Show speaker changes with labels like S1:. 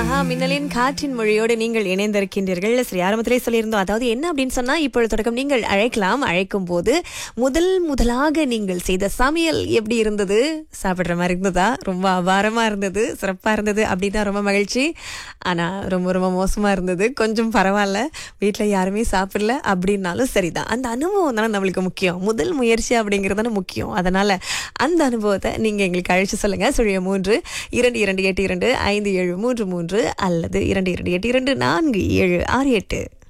S1: ஆஹா மின்னலின் காற்றின் மொழியோடு நீங்கள் இணைந்திருக்கின்றீர்கள் சரி ஆரம்பத்திலே சொல்லியிருந்தோம் அதாவது என்ன அப்படின்னு சொன்னா இப்பொழுது தொடக்கம் நீங்கள் அழைக்கலாம் அழைக்கும் போது முதல் முதலாக நீங்கள் செய்த சமையல் எப்படி இருந்தது சாப்பிடுற மாதிரி இருந்ததா ரொம்ப அபாரமா இருந்தது சிறப்பா இருந்தது அப்படின்னா ரொம்ப மகிழ்ச்சி ஆனா ரொம்ப ரொம்ப மோசமா இருந்தது கொஞ்சம் பரவாயில்ல வீட்ல யாருமே சாப்பிடல அப்படின்னாலும் சரிதான் அந்த அனுபவம் தானே நம்மளுக்கு முக்கியம் முதல் முயற்சி அப்படிங்கிறது தானே முக்கியம் அதனால அந்த அனுபவத்தை நீங்க எங்களுக்கு அழைச்சு சொல்லுங்க சுழிய மூன்று இரண்டு இரண்டு எட்டு இரண்டு ஐந்து ஏழு மூன்று மூன்று அல்லது இரண்டு இரண்டு எட்டு இரண்டு நான்கு ஏழு ஆறு எட்டு